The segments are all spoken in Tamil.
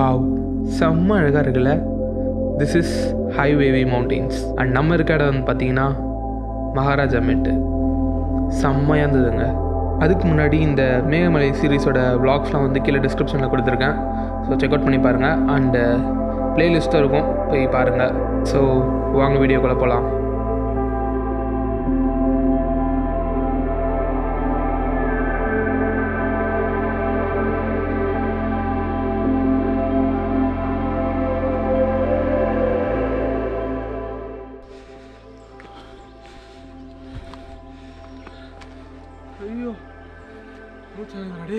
வாவ் செம்ம அழகாக இருக்குல்ல this is Highwavys mountains and நம்ம இருக்க இடம் வந்து பார்த்தீங்கன்னா மகாராஜா மெட்டு செம்மையாக இருந்ததுங்க அதுக்கு முன்னாடி இந்த மேகமலை சீரீஸோட vlogsலாம் வந்து கீழே டிஸ்கிரிப்ஷனில் கொடுத்துருக்கேன் ஸோ செக் அவுட் பண்ணி பாருங்கள் அண்டு பிளேலிஸ்ட்டும் இருக்கும் போய் பாருங்கள் ஸோ வாங்க வீடியோக்குள்ளே போகலாம் ஐயோ மூச்சாடி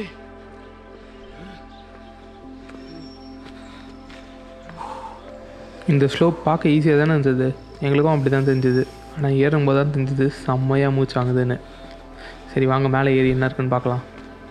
இந்த ஸ்லோப் பார்க்க ஈஸியாக தானே இருந்தது எங்களுக்கும் அப்படி தான் தெரிஞ்சுது ஆனால் ஏறும்போது தான் தெரிஞ்சுது செம்மையாக மூச்சாங்குதுன்னு சரி வாங்க மேலே ஏறி என்ன இருக்குன்னு பார்க்கலாம்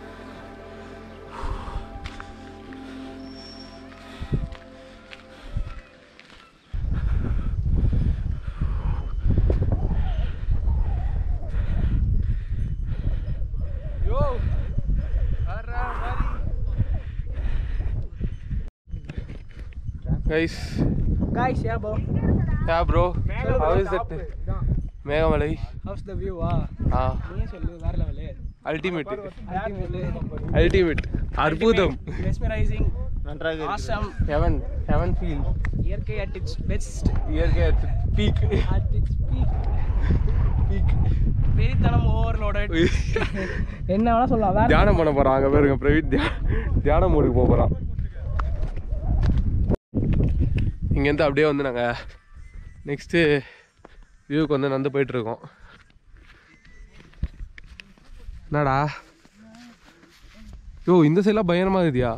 guys Guys, yeah, bro. Yeah bro how is that Meghamalai How's the view? Ah, ஆ நீயே சொல்லு வேற லெவலு அல்டிமேட் Ultimate. அல்டிமேட் அற்புதம் Mesmerizing. Awesome. Heaven heaven feel இயற்கை at its best. இயற்கை peak At its peak. Peak வெறித்தனம் overloaded. என்ன வேணா சொல்லலாம் வேற தியானம் பண்ண போறான் அங்க பாருங்க பிரவீத் தியா- தியான மூடுக்கு போக போறான் இங்கேருந்து அப்படியே வந்து நாங்கள் நெக்ஸ்ட்டு வியூக்கு வந்து நடந்து போயிட்டு இருக்கோம் என்னடா யோ இந்த சைட்லாம் பயங்கரமாக இருக்குதியா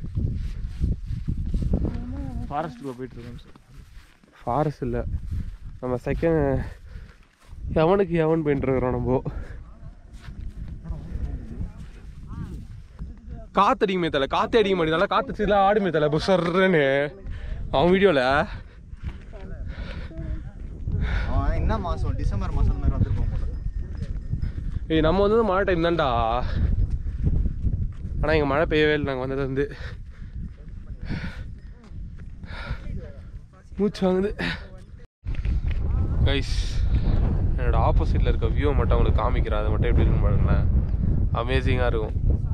ஃபாரஸ்ட்டுக்குள்ள போயிட்டு இருக்கோம் ஃபாரஸ்ட் இல்லை நம்ம செகண்ட் எவனுக்கு எவன் போயிட்டு இருக்கிறோம் நம்ம காத்து அடிக்குமே தலை காத்து அடிக்க மாட்டேங்குது காத்து சீலாம் ஆடுமே தலை புசர்ன்னு அவன் வீடியோவில் அவன் என்ன மாசம் டிசம்பர் மாசம் அந்த மாதிரி வந்திருப்போம் போல ஏய் நம்ம வந்து மழை டைம் தான்டா ஆனால் இங்கே மழை பெய்யவே இல்லை நாங்கள் வந்தது வந்து மூச்சு வாங்குது கைஸ் என்னோட ஆப்போசிட்டில் இருக்க வியூவை மட்டும் உங்களுக்கு காமிக்கிறேன் அது மட்டும் எப்படி இருக்குன்னு பாருங்களேன் அமேசிங்காக இருக்கும்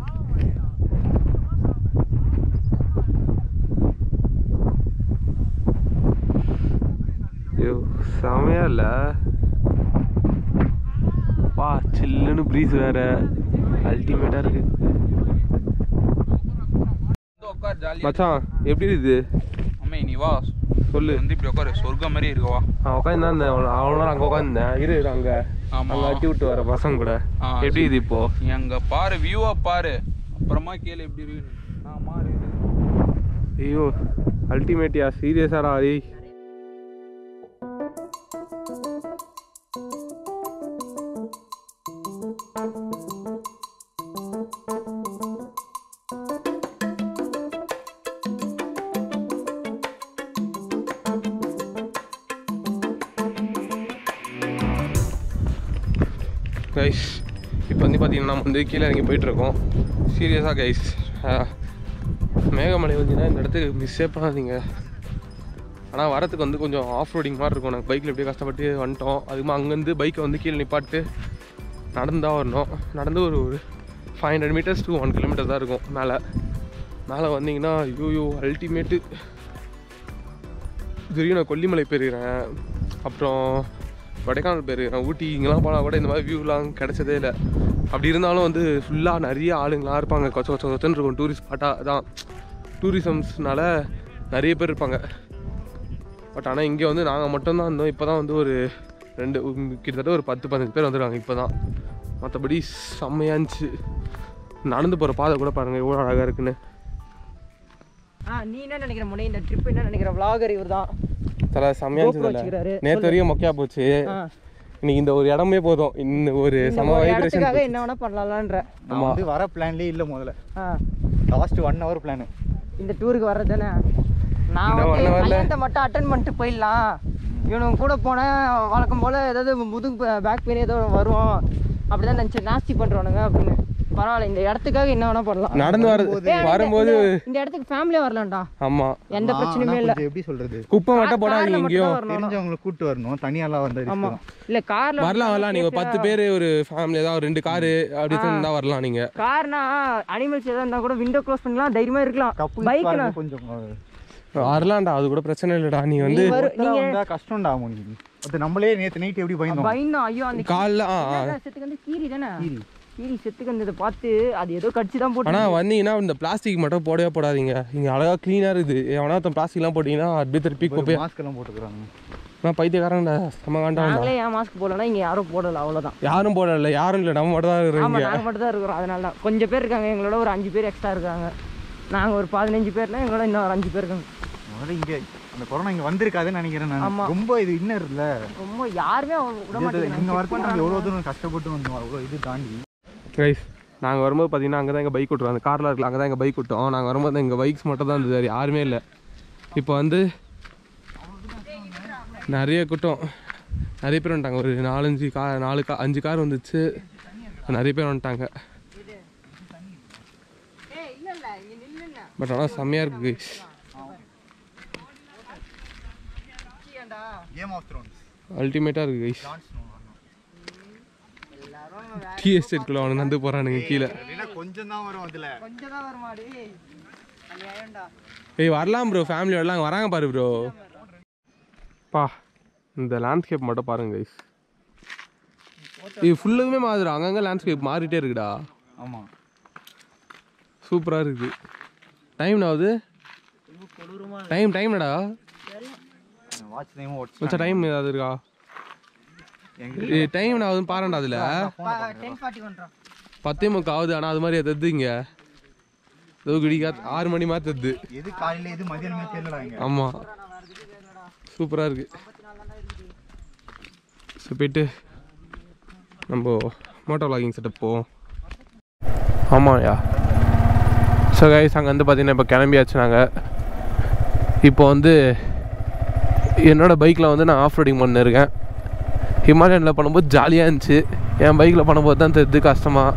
ஐயோ செமையா இல்லை வா சில்லுன்னு ப்ரீஸ் வேற அல்டிமேட்டாக இருக்கு மச்சான் எப்படி இருக்குது அம்மே நீ வா சொல்லு வந்து இப்படி உட்காரு சொர்க்கம் மாதிரி இருக்கவா நான் உட்காந்துருந்தேன் அவ்வளோ நேரம் அங்கே உட்காந்துருந்தேன் இரு இரு அங்கே ஆமா. அங்கே அட்டி விட்டு வர பசங்க கூட ஆ, எப்படி இது இப்போ நீ அங்க பாரு வியூவா பாரு அப்புறமா கேளு எப்படி இருக்கு நான் மாறி ஐயோ அல்டிமேட்டியா சீரியஸாடா டேய் கைஸ் இப்போ வந்து பார்த்தீங்கன்னா நம்ம வந்து கீழே இறங்கி போயிட்டுருக்கோம் சீரியஸாக கைஸ் மேகமலை வந்தீங்கன்னா இந்த இடத்துக்கு மிஸ்ஸே பண்ணாதீங்க ஆனால் வரத்துக்கு வந்து கொஞ்சம் ஆஃப் ரோடிங் மாதிரி இருக்கும் நாங்கள் பைக்கில் எப்படியே கஷ்டப்பட்டு வந்துட்டோம் அதுக்கு அங்கேருந்து பைக்கை வந்து கீழே நிப்பாட்டு நடந்தா வரணும் நடந்து ஒரு ஒரு five hundred meters to one kilometer தான் இருக்கும் மேலே மேலே வந்தீங்கன்னா ஐயோ அல்டிமேட்டு இது வரைக்கும் நான் கொல்லிமலை போயிருக்கிறேன் அப்புறம் கொடைக்கானல் போயிருக்கிறேன் ஊட்டி இங்கெல்லாம் போனால் கூட இந்த மாதிரி வியூலாம் கிடைச்சதே இல்லை அப்படி இருந்தாலும் வந்து ஃபுல்லாக நிறைய ஆளுங்களாம் இருப்பாங்க கொச்ச கொச்ச கொச்சன்னு இருக்கும் டூரிஸ்ட் ஸ்பாட்டாக தான் டூரிசம்ஸ்னால நிறைய பேர் இருப்பாங்க பட் ஆனால் இங்கே வந்து நாங்கள் மட்டும்தான் இருந்தோம் இப்போ தான் வந்து ஒரு ரெண்டு உம், கிட்டத்தட்ட ஒரு பத்து பதினஞ்சு பேர் வந்துருக்காங்க இப்போ தான் மற்றபடி செம்மையா இருந்துச்சு நடந்து போகிற பாதை கூட பாருங்கள் எவ்வளோ அழகாக இருக்குன்னு ஆ நீ என்ன நினைக்கிற முனை இந்த ட்ரிப் என்ன நினைக்கிற vlogger இவர் தான் தலை செம்மையா GoPro இருந்துச்சு வச்சுக்கிறாரு. நேற்று வரையும் மொக்கையா போச்சு இன்னைக்கு இந்த ஒரு இடமே போதும் இந்த ஒரு சம வைப்ரேஷன் இடத்துக்காக என்ன வேணா பண்ணலாம்ன்ற நான் வந்து வர பிளான்லயே இல்ல முதல்ல ஆ லாஸ்ட் ஒன் ஹவர் பிளான் இந்த டூருக்கு வர்றது தானே நான் இந்த வந்து one hour ல- கல்யாணத்தை மட்டும் அட்டன் பண்ணிட்டு போயிடலாம் இவனுங்க கூட போனேன் வழக்கம் போல் ஏதாவது முதுகு பேக் பெயின் ஏதோ வரும் அப்படி தான் நினச்சேன் நாஸ்தி பண்ணுறவனுங்க அப்படின்னு பரவாயில்ல இந்த இடத்துக்காக என்ன வேணா பண்ணலாம் நடந்து வர ஏய், வரும்போது இந்த- இந்த இடத்துக்கு ஃபேமிலியா வரலாம்டா ஆமா எந்த பிரச்சனையுமே இல்ல கொஞ்சம் எப்படி சொல்றது குப்பை மட்டும் போடாதீங்க கார்ல எங்கேயும் மட்டும் வரணும் தெரிஞ்சவங்களை கூட்டு வரணும் தனியாலாம் வந்து ஆமா இல்ல கார்ல வரலாம் வரலாம் நீங்க ஒரு பத்து பேர் ஒரு ஃபேமிலி ஏதாவது ஒரு ரெண்டு காரு அப்படி இருந்தா வரலாம் நீங்க கார்னா அனிமல்ஸ் எதாவது இருந்தா கூட விண்டோ க்ளோஸ் பண்ணலாம் தைரியமா இருக்கலாம் பைக்னா கொஞ்சம் வரலாம்டா அது கூட பிரச்சனை இல்லடா நீ வந்து நீங்க வந்தா கஷ்டம்டா அவனுக்கு அது நம்மளே நேத்து நைட் எப்படி பயந்தோம் பயந்தோம் ஐயோ அந்த காலைல ஆ ஆ. கீரி செத்துக்கு வந்து கீரி தானே கீரி செத்துக்கு வந்ததை பார்த்து அது ஏதோ கடிச்சு தான் போட்டு ஆனா வந்தீங்கன்னா இந்த பிளாஸ்டிக் மட்டும் போடவே போடாதீங்க இங்க அழகா க்ளீனா இருக்குது எவனா பிளாஸ்டிக்லாம் போட்டீங்கன்னா அப்படியே திருப்பி குப்பையா மாஸ்க் எல்லாம் போட்டுக்கிறாங்க நான் பைத்தியக்காரன்டா செம்ம காண்டாண்டா நாங்களே ஏன் மாஸ்க் போடலன்னா இங்க யாரும் போடல அவ்வளவுதான் யாரும் போடல யாரும் இல்லை நம்ம மட்டும் தான் ஆமா இருக்கிறீங்க நாங்க மட்டும் தான் இருக்கிறோம் அதனால தான் கொஞ்சம் பேர் இருக்காங்க எங்களோட ஒரு அஞ்சு பேர் எக்ஸ்ட்ரா இருக்காங்க நாங்க ஒரு பதினஞ்சு பேர்னா எங்களோட இன்னும் ஒரு அஞ்சு பேர் இருக்காங்க முதல்ல இங்க அந்த கொரோனா இங்க வந்திருக்காதுன்னு நினைக்கிறேன் நான் ஆமா. ரொம்ப இது இன்னர் இல்ல ரொம்ப யாருமே அவங்க விட இங்க மாட்டேங்கிறாங்க வரதுக்கு நம்ம எவ்வளவு தூரம் கஷ்டப்பட்டு வந்தோம் அவ்வளோ இது தாண்டி கைஸ் நாங்கள் வரும்போது பார்த்தீங்கன்னா அங்கே தான் எங்கள் பைக் விட்டுறோம் அந்த காரில் இருக்கலாம் அங்கே தான் எங்கள் பைக் விட்டோம் நாங்கள் வரும்போது எங்கள் பைக்ஸ் மட்டும் தான் இருந்தது வேறு யாருமே இல்லை இப்போ வந்து நிறைய கூட்டம் நிறைய பேர் வந்துட்டாங்க ஒரு நாலஞ்சு கா நாலு கா அஞ்சு கார் வந்துச்சு நிறைய பேர் வந்துட்டாங்க பட் ஆனால் செம்மையாக இருக்குது கைஸ் கேம் ஆஃப் த்ரோன்ஸ் அல்டிமேட்டாக இருக்குது கைஸ் டீ எஸ்டேட்குள்ளே அவனுக்கு வந்து போகிறானுங்க கீழே இல்லைன்னா கொஞ்சம் தான் வரும் அதுல கொஞ்சம் தான் வருமாடி ஏய் வரலாம் ப்ரோ ஃபேமிலி வரலாம் அங்க வராங்க பாரு ப்ரோ பா இந்த லேண்ட்ஸ்கேப் மட்டும் பாருங்க கைஸ் இது ஃபுல்லுமே மாறுதுடா அங்கங்கே லேண்ட்ஸ்கேப் மாறிட்டே இருக்குடா ஆமா சூப்பராக இருக்குது டைம் ஆகுது டைம் டைம்டா வாட்ச் நேமும் வாட்ச் கொஞ்சம் டைம் ஏதாவது இருக்கா எங்க டைம் ஆகுதுன்னு பாருடா அதில் டென் ஃபார்ட்டி பண்ணுறோம் பத்தே முக்கா ஆகுது ஆனால் அது மாதிரி எதாவது இங்கே ஏதோ கிடிக்கா ஆறு மணி மாதிரி தருது எது காலையில எது மதியானமே தெரியலடா இங்க ஆமாம் சூப்பராக இருக்கு ஸோ போயிட்டு நம்ம மோட்டோ vlogging செட்டப் போவோம் ஆமாம்யா ஸோ கைஸ் அங்கே வந்து பார்த்தீங்கன்னா இப்போ கிளம்பியாச்சு நாங்கள் இப்போ வந்து என்னோடய பைக்கில் வந்து நான் ஆஃப் ரோடிங் பண்ணிருக்கேன் ஹிமாலயனில் பண்ணும்போது ஜாலியாக இருந்துச்சு என் பைக்கில் பண்ணும்போது தான் தெரியுது கஷ்டமாக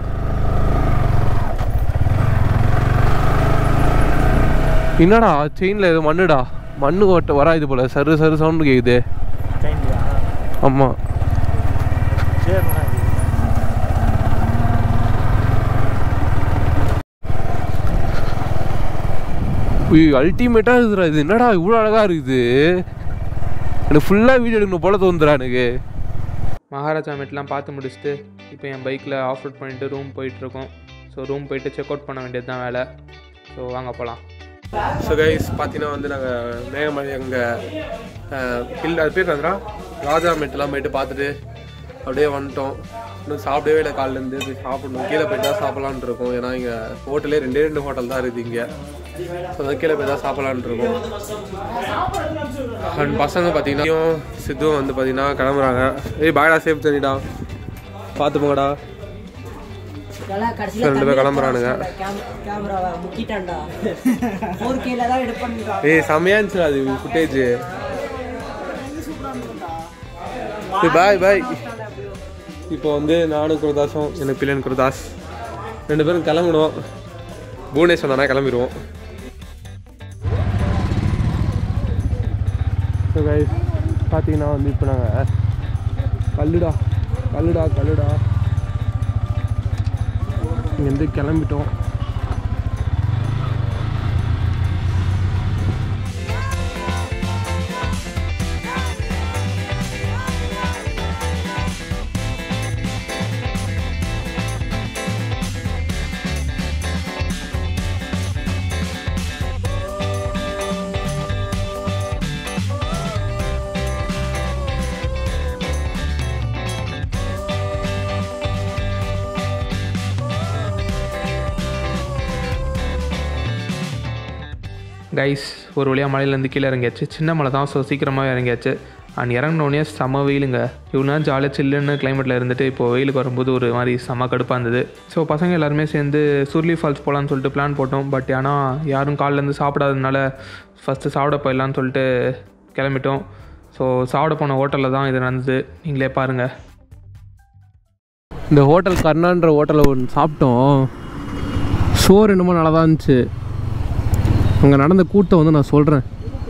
என்னடா செயினில் எது மண்ணுடா மண்ணு ஓட்ட வராது போல சரு சரு சவுண்டு கேக்குது ஆமாம் அல்டிமேட்டாக இருக்குதுடா இது என்னடா இவ்வளோ அழகாக இருக்குது எனக்கு ஃபுல்லாக வீடியோ எடுக்கணும் போல தோணுதுடா எனக்கு மகாராஜா மெட்லாம் பார்த்து முடிச்சுட்டு இப்போ என் பைக்கில் ஆஃப் ரோட் பண்ணிட்டு ரூம் போயிட்டுருக்கோம் ஸோ ரூம் போயிட்டு செக் அவுட் பண்ண வேண்டியது தான் வேலை ஸோ வாங்க போகலாம் ஸோ கைஸ் பார்த்தீங்கன்னா வந்து நாங்கள் மேகமலை அங்கே ஹில் அது பேர் என்னதுடா ராஜா மெட்டெல்லாம் போயிட்டு பார்த்துட்டு அப்படியே வந்துட்டோம் இன்னும் சாப்பிடவே இல்லை காலிலேருந்து போய் சாப்பிடணும் கீழே போயிட்டு தான் சாப்பிட்லான்னு இருக்கோம் ஏன்னா இங்கே ஹோட்டலே ரெண்டே ரெண்டு ஹோட்டல் தான் இருக்குது இங்கே ஸோ அதான் கீழே போய் தான் சாப்பிட்லான்னு இருக்கோம் அண்ட் பசங்க பார்த்தீங்கன்னா சித்துவும் வந்து பார்த்தீங்கன்னா கிளம்புறாங்க ஏய் பாய்டா சேஃப் தண்ணிடா பார்த்து போங்கடா கடைசியில் ரெண்டு பேர் கிளம்புறானுங்க கேமராவை முக்கிட்டான்டா ஃபோர் கேல தான் எடுப்பான்டா ஏய் செம்மையா இருந்துச்சு அது ஃபுட்டேஜ் பாய் பாய் இப்போ வந்து நானும் குருதாஸும் எனக்கு பிள்ளைன் குருதாஸ் ரெண்டு பேரும் கிளம்பணும் புவனேஸ்வர் தானே கிளம்பிடுவோம் ஸோ கைஸ் பார்த்தீங்கன்னா வந்து இப்போ நாங்கள் கல்லுடா கல்லுடா கல்லுடா இங்கேருந்து கிளம்பிட்டோம் கைஸ் ஒரு வழியாக மலையிலேருந்து கீழே இறங்கியாச்சு சின்ன மலை தான் ஸோ சீக்கிரமாக இறங்கியாச்சு அண்ட் இறங்கினோடனே செம வெயிலுங்க இவ்வளோ நேரம் ஜாலியாக சில்லுன்னு கிளைமேட்டில் இருந்துட்டு இப்போ வெயிலுக்கு வரும்போது ஒரு மாதிரி செம கடுப்பாக இருந்தது ஸோ பசங்க எல்லாருமே சேர்ந்து சுர்லி ஃபால்ஸ் போகலான்னு சொல்லிட்டு பிளான் போட்டோம் பட் ஆனால் யாரும் காலிலேருந்து சாப்பிடாததுனால ஃபஸ்ட்டு சாப்பிட போயிடலான்னு சொல்லிட்டு கிளம்பிட்டோம் ஸோ சாப்பிட போன ஹோட்டலில் தான் இது நடந்தது நீங்களே பாருங்கள் இந்த ஹோட்டல் கர்ணான்ற ஹோட்டலில் ஒன்று சாப்பிட்டோம் ஷோர் என்னமோ நல்லா தான் இருந்துச்சு அங்கே நடந்த கூட்டம் வந்து நான் சொல்கிறேன்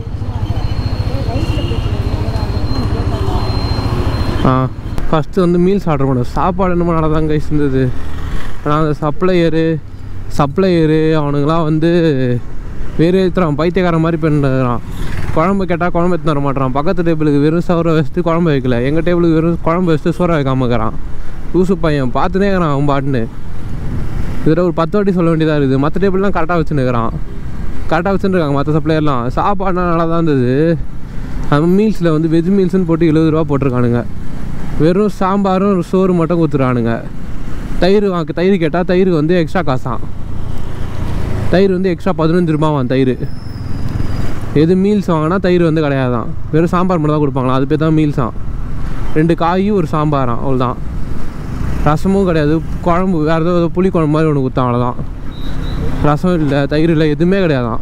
ஆ ஃபஸ்ட்டு வந்து மீல்ஸ் ஆர்டர் பண்ணேன் சாப்பாடு என்னமோ நல்லா தான் கைஸ் இருந்தது ஆனால் அந்த சப்ளையரு சப்ளையரு அவனுங்களாம் வந்து வேறு ஏற்றுறான் பைத்தியக்காரன் மாதிரி பண்ணுறான் குழம்பு கேட்டால் குழம்பு எடுத்து வர மாட்டான் பக்கத்து டேபிளுக்கு வெறும் சோறை வச்சுட்டு குழம்பு வைக்கல எங்கள் டேபிளுக்கு வெறும் குழம்பு வச்சுட்டு சோறை வைக்காம இருக்கிறான் லூசு பையன் பார்த்துனே இருக்கிறான் அவன் பாட்டுன்னு இதில் ஒரு பத்து வாட்டி சொல்ல வேண்டியதாக இருக்குது மற்ற டேபிள்லாம் கரெக்டாக வச்சுன்னுக்கிறான் கரெக்டாக வச்சுருக்காங்க மற்ற சப்ளையர்லாம் சாப்பாடுலாம் நல்லா தான் இருந்தது அது மீல்ஸில் வந்து வெஜ் மீல்ஸ்னு போட்டு எழுபது ரூபா போட்டிருக்கானுங்க வெறும் சாம்பாரும் சோறு மட்டும் கொடுத்துறானுங்க தயிர் வாங்க தயிர் கேட்டால் தயிருக்கு வந்து எக்ஸ்ட்ரா காசாம் தயிர் வந்து எக்ஸ்ட்ரா பதினஞ்சு ரூபாவான் தயிர் எது மீல்ஸ் வாங்கினா தயிர் வந்து கிடையாதான் வெறும் சாம்பார் மட்டும் தான் கொடுப்பாங்களாம் அது பேர் தான் மீல்ஸாம் ரெண்டு காயும் ஒரு சாம்பாராம் அவ்வளோதான் ரசமும் கிடையாது குழம்பு வேறு ஏதோ ஏதோ புளி குழம்பு மாதிரி ஒன்று கொடுத்தான் அவ்வளோதான் ரசம் இல்லை தயிர் இல்லை எதுவுமே கிடையாதான்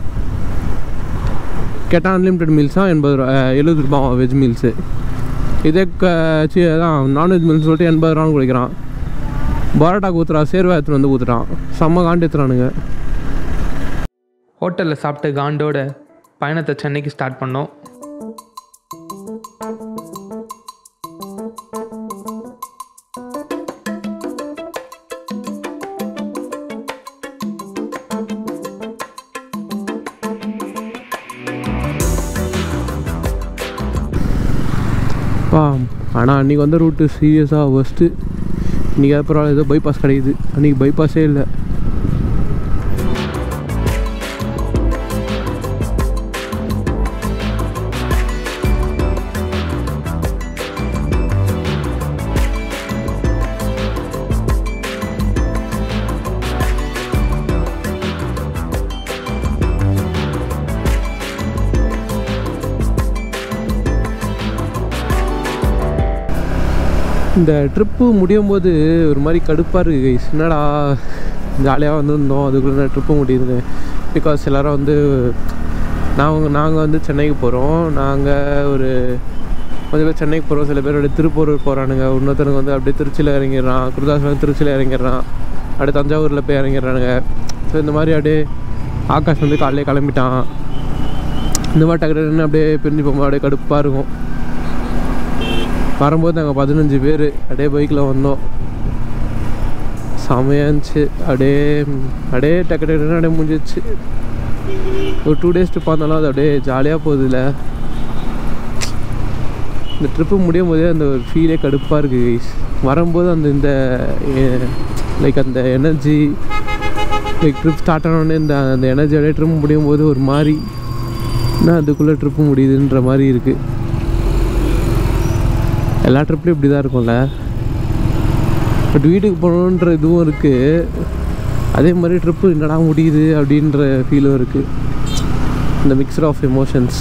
கேட்டால் அன்லிமிட்டெட் மீல்ஸ் தான் எண்பது ரூபா எழுபது ரூபா வெஜ் மீல்ஸு இதே க சி அதான் நான்வெஜ் மீல்ஸ் சொல்லிட்டு எண்பது ரூபான்னு கொடுக்குறான் பரோட்டா ஊற்றுறான் சேர்வா எடுத்துன்னு வந்து ஊற்றுறான் செம்ம காண்டு ஏற்றுறானுங்க ஹோட்டலில் சாப்பிட்டு காண்டோட பயணத்தை சென்னைக்கு ஸ்டார்ட் பண்ணோம் பா ஆனால் அன்றைக்கி வந்த ரூட்டு சீரியஸாக ஃபஸ்ட்டு இன்றைக்கி அப்புறம் ஏதோ பைபாஸ் கிடைக்குது அன்றைக்கி பைபாஸே இல்லை இந்த ட்ரிப்பு முடியும் போது ஒரு மாதிரி கடுப்பாக இருக்குது கைஸ் என்னடா ஜாலியாக வந்திருந்தோம் அதுக்குள்ளே ட்ரிப்பு முடியுது பிகாஸ் எல்லோரும் வந்து நாங்கள் நாங்கள் வந்து சென்னைக்கு போகிறோம் நாங்கள் ஒரு கொஞ்சம் பேர் சென்னைக்கு போகிறோம் சில பேர் அப்படியே திருப்பூர் போகிறானுங்க இன்னொருத்தனுக்கு வந்து அப்படியே திருச்சியில் இறங்கிடுறான் குருதாசலம் திருச்சியில் இறங்கிடுறான் அப்படியே தஞ்சாவூரில் போய் இறங்கிடுறானுங்க ஸோ இந்த மாதிரி அப்படியே ஆகாஷ் வந்து காலையிலே கிளம்பிட்டான் இந்த மாதிரி டக்குன்னு அப்படியே பிரிஞ்சு போகும்போது அப்படியே கடுப்பாக இருக்கும் வரும்போது நாங்கள் பதினஞ்சு பேர் அப்படியே பைக்கில் வந்தோம் செமையாக இருந்துச்சு அப்படியே அப்படியே டக்கு டக்குன்னு அப்படியே முடிஞ்சிச்சு ஒரு டூ டேஸ் ட்ரிப் இருந்தாலும் அது அப்படியே ஜாலியாக போகுதுல்ல இந்த ட்ரிப்பு முடியும் போதே அந்த ஒரு ஃபீலே கடுப்பாக இருக்குது கைஸ் வரும்போது அந்த இந்த லைக் அந்த எனர்ஜி லைக் ட்ரிப் ஸ்டார்ட் ஆனோடனே இந்த அந்த எனர்ஜி அப்படியே ட்ரிப் முடியும் போது ஒரு மாதிரி என்ன அதுக்குள்ளே ட்ரிப்பு முடியுதுன்ற மாதிரி இருக்குது எல்லா ட்ரிப்லையும் இப்படி தான் இருக்கும்ல பட் வீட்டுக்கு போகணுன்ற இதுவும் இருக்குது அதே மாதிரி ட்ரிப்பு என்னடா முடியுது அப்படின்ற ஃபீலும் இருக்குது இந்த மிக்சர் ஆஃப் எமோஷன்ஸ்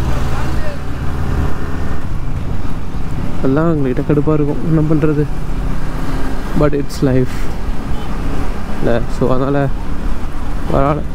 எல்லாம் எங்கள்கிட்ட கடுப்பாக இருக்கும் என்ன பண்ணுறது பட் இட்ஸ் லைஃப் இல்லை ஸோ அதனால் பரவாயில்ல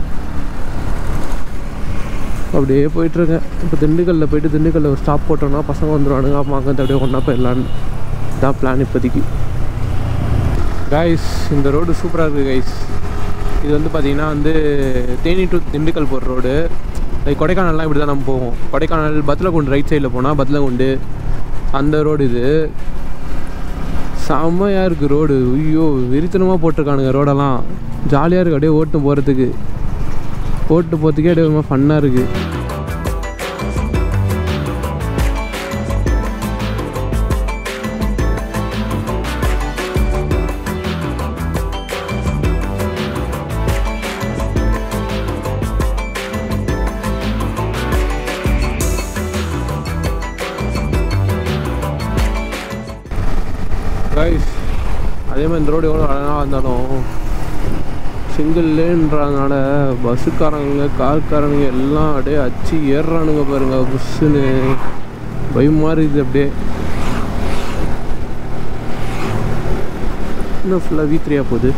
அப்படியே போயிட்டுருக்கேன் இப்போ திண்டுக்கல்லில் போயிட்டு திண்டுக்கல்லில் ஒரு ஸ்டாப் போட்டோம்னா பசங்க வந்துடுவானுங்க அம்மா அங்கே அப்படியே ஒன்றா போயிடலான்னு இதான் பிளான் இப்போதைக்கு கைஸ் இந்த ரோடு சூப்பராக இருக்குது கைஸ் இது வந்து பார்த்திங்கன்னா வந்து தேனி டு திண்டுக்கல் போகிற ரோடு லைக் கொடைக்கானல்லாம் இப்படி தான் நம்ம போவோம் கொடைக்கானல் பத்லகுண்டு ரைட் சைடில் போனால் பத்லகுண்டு அந்த ரோடு இது செம்மையாக இருக்குது ரோடு ஐயோ வெறித்தனமாக போட்டிருக்கானுங்க ரோடெல்லாம் ஜாலியாக இருக்குது அப்படியே ஓட்டு போகிறதுக்கு ஓட்டு போகிறதுக்கே அப்படியே ரொம்ப ஃபன்னாக இருக்குது கைஸ் அதே மாதிரி இந்த ரோடு எவ்வளோ அழகாக இருந்தாலும் சிங்கிள் லேன்றதுனால பஸ்ஸுக்காரங்க கார்காரங்க எல்லாம் அப்படியே அச்சு ஏறுறானுங்க பாருங்க புஷ்ஷுன்னு பயமாக இருக்குது அப்படியே இன்னும் ஃபுல்லாக வி த்ரீயாக போகுது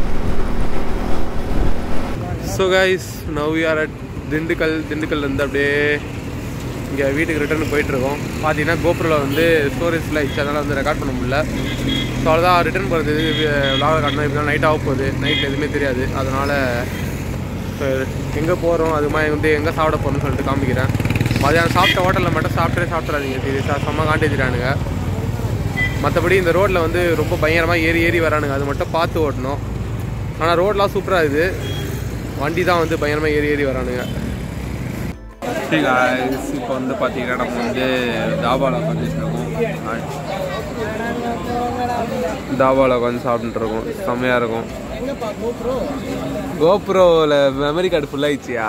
so guys now you are at Dindigul திண்டுக்கல்லேருந்து அப்படியே இங்கே வீட்டுக்கு ரிட்டர்ன் போயிட்டுருக்கோம் பார்த்தீங்கன்னா கோப்ரோவில் வந்து ஸ்டோரேஜில் ஆயிடுச்சு அதனால் வந்து ரெக்கார்ட் பண்ண முடியல ஸோ அவ்வளோதான் ரிட்டர்ன் போகிறது விளாக காட்டணும் இப்படி நைட் ஆக போகுது நைட்டில் எதுவுமே தெரியாது அதனால் எங்கே போகிறோம் அது மாதிரி வந்து எங்கே சாப்பிட போகிறோம்னு சொல்லிட்டு காமிக்கிறேன் மதியானம் சாப்பிட்ட ஹோட்டலில் மட்டும் சாப்பிட்டே சாப்பிட்றாதீங்க சீரியஸாக செம்ம காண்டேஜிறானுங்க மற்றபடி இந்த ரோட்டில் வந்து ரொம்ப பயங்கரமாக ஏறி ஏறி வரானுங்க அது மட்டும் பார்த்து ஓட்டணும் ஆனால் ரோட்லாம் சூப்பராக இருக்குது வண்டி தான் வந்து பயங்கரமாக ஏறி ஏறி வரானுங்க இப்போ வந்து பார்த்தீங்கன்னா நம்ம வந்து தாபாவில் உட்காந்துட்டு இருக்கோம் தாபாவில் உட்காந்து சாப்பிட்டுட்டு இருக்கோம் செம்மையாக இருக்கும் கோப்ரோவில் மெமரி கார்டு ஃபுல்லாகிடுச்சியா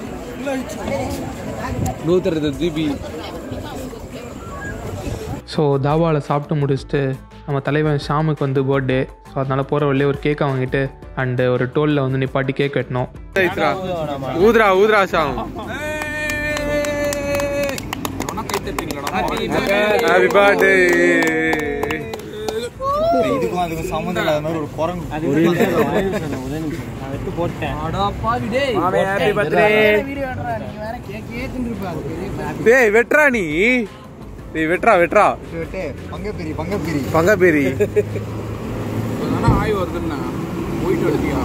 நூற்றறுபது ஜிபி ஸோ தாபாவில் சாப்பிட்டு முடிச்சுட்டு நம்ம தலைவன் ஷாமுக்கு வந்து பர்த்டே ஸோ அதனால் போகிற வழியே ஒரு கேக் வாங்கிட்டு அண்டு ஒரு டோலில் வந்து நிப்பாட்டி கேக் வெட்டினோம் ஊதுரா ஊதுரா ஷாம் ஹாப்பி பர்த்டே இதுக்கும் அதுக்கும் சம்மந்தம் இல்லாத மாதிரி ஒரு குரங்கு ஹாப்பி பர்த்டே டேய் வெட்றா நீ டேய் வெட்றா வெட்றா விட்டு பங்கப்பிரி பங்கப்பிரி பங்கப்பேரி ஆனால் ஆய் வருதுண்ணா போயிட்டு வருதியா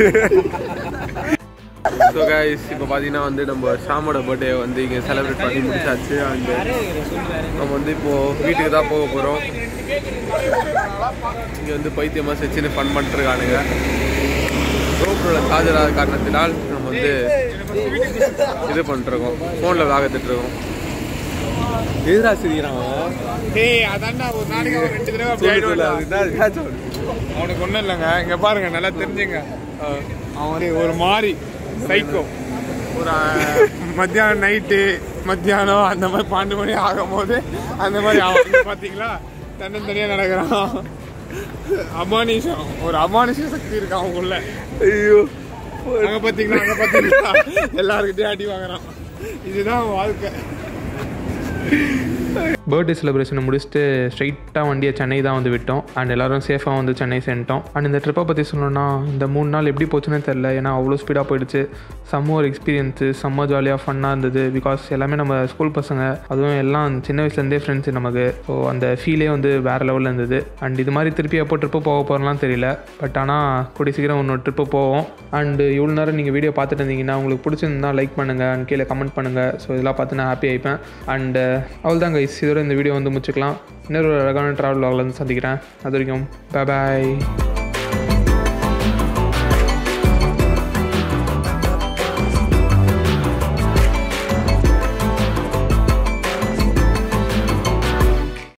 ஸோ கைஸ் இப்போ பார்த்தீங்கன்னா வந்து நம்ம ஷாமோட பர்த்டே வந்து இங்கே செலிப்ரேட் பண்ணி முடிச்சாச்சு அண்ட் நம்ம வந்து இப்போது வீட்டுக்கு தான் போக போகிறோம் இங்கே வந்து பைத்தியமாக செச்சுன்னு ஃபன் பண்ணிட்டுருக்கானுங்க ரோப்போட சார்ஜராத காரணத்தினால் நம்ம வந்து இது பண்ணிட்டுருக்கோம் ஃபோனில் விளாகத்துட்ருக்கோம் எதிரா சிரிக்கிறான் டேய் அதான்டா ஒரு நாளைக்கு அவன் ரெண்டு தடவை அப்படி ஆயிடுவான்டா. அவனுக்கு ஒன்றும் இல்லைங்க இங்க பாருங்க நல்லா தெரிஞ்சுங்க அவன் ஒரு- ஒரு மாதிரி சைக்கோ ஒரு அஹ், மத்தியானம் நைட்டு மத்தியானம் அந்த மாதிரி பன்னெண்டு மணி ஆகும்போது அந்த மாதிரி அவன் வந்து பாத்தீங்களா தன்னந்தனியா நடக்கிறான் அமானுஷம் ஒரு அமானுஷ சக்தி இருக்கு அவங்களுக்குள்ள ஐயோ அங்க பாத்தீங்களா அங்க பாத்தீங்களா எல்லாருக்கிட்டையும் அடி வாங்குறான் இதுதான் அவன் வாழ்க்கை பர்த்டே செலிப்ரேஷனை முடிச்சுட்டு ஸ்ட்ரைட்டாக வண்டியை சென்னை தான் வந்து விட்டோம் அண்ட் எல்லாரும் சேஃபாக வந்து சென்னை சென்ட்டோம் அண்ட் இந்த ட்ரிப்பை பற்றி சொல்லணும்னா இந்த மூணு நாள் எப்படி போச்சுன்னே தெரில ஏன்னா அவ்வளோ ஸ்பீடாக போயிடுச்சு செம்ம ஒரு எக்ஸ்பீரியன்ஸு செம்ம ஜாலியாக ஃபன்னாக இருந்தது பிகாஸ் எல்லாமே நம்ம ஸ்கூல் பசங்க அதுவும் எல்லாம் சின்ன வயசுலேருந்தே ஃப்ரெண்ட்ஸு நமக்கு ஸோ அந்த ஃபீலே வந்து வேறு லெவலில் இருந்தது அண்ட் இது மாதிரி திருப்பி எப்போ ட்ரிப்பு போக போகிறலாம் தெரியல பட் ஆனால் கூடிய சீக்கிரம் இன்னொரு ட்ரிப்பு போவோம் அண்டு இவ்வளோ நேரம் நீங்கள் வீடியோ பார்த்துட்டு இருந்தீங்கன்னா உங்களுக்கு பிடிச்சிருந்தா லைக் பண்ணுங்கள் அண்ட் கீழே கமெண்ட் பண்ணுங்கள் ஸோ இதெல்லாம் பார்த்து நான் ஹாப்பி ஆகிப்பேன் அண்டு அவ்வளோதான் கைஸ் இதோட இந்த வீடியோ வந்து முடிச்சுக்கலாம் இன்னொரு அழகான ட்ராவல் வாகலேருந்து சந்திக்கிறேன் அது வரைக்கும் பாய்